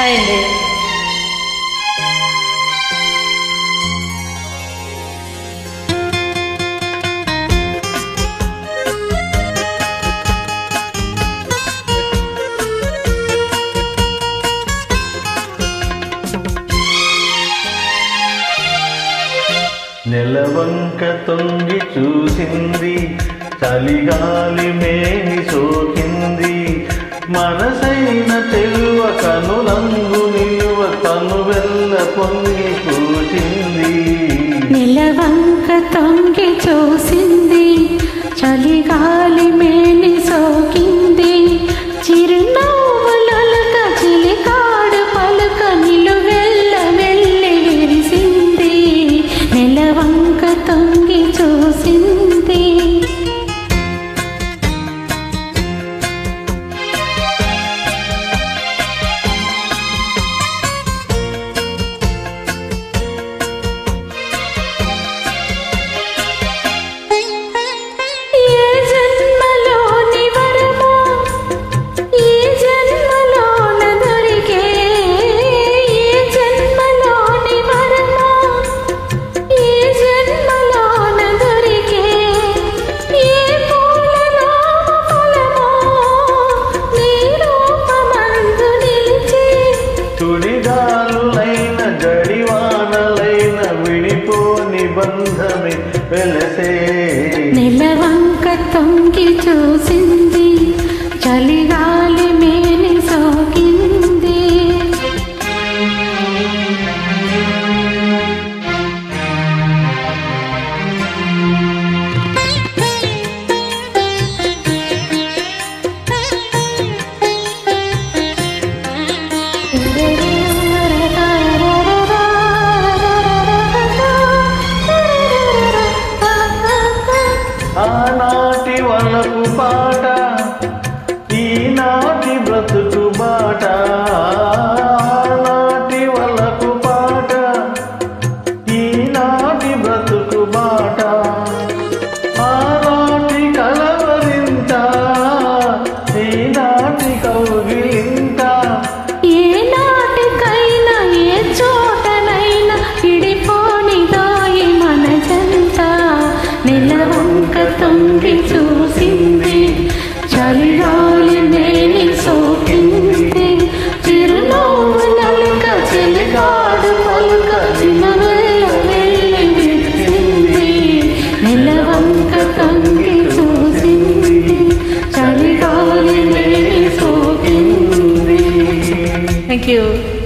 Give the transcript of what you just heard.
hi అండి నెలవంక తొంగి చూసింది చలిగాలి మేని సోకింది మనసైన చెల్వ కనులంగు నిలువ తను వెళ్ళ పొంగి కూచింది నిలవంక తొంగి చూసింది చలిగాలి మేని సోకింది చిరునవ్వులొలక చిలికాడు పలుక నిలువెల్ల వెళ్ళి విరిసింది నిలవంక తొంగి చూసింది ఏ జన్మలోని వరమో ఈ జన్మలోన దొరికే ఏ జన్మలోని వరమో ఈ జన్మలోన దొరికే ఏ పూలలో ఫలమో నీ రూపమందు నిలిచి తుడిగాలులైన జడివానలైన విడిపోని బంధమే వెలసే నెలవంక తొంగి చూసింది చలిగాలి మేని సోకింది ఆనాటి వలపు పాట ఈనాటి బ్రతుకు బాట ఆనాటి వలపు పాట ఈనాటి బ్రతుకు బాట ఆనాటి కలవరింత ఈనాటి కౌగిలింత ఏ నాటికైనా ఏ చోటనైనా ఇడిపోనిదాయి మన జంట నిలవంక తొంగి చూసింది చలిగాలి నేని సోకింది చిరునవ్వు నలుక చెలిగాడు పలుక చిన్నవెల్ల వెళ్ళి విరిసింది నిలవంక తొంగి చూసింది చలిగాలి నేని సోకింది థ్యాంక్ యూ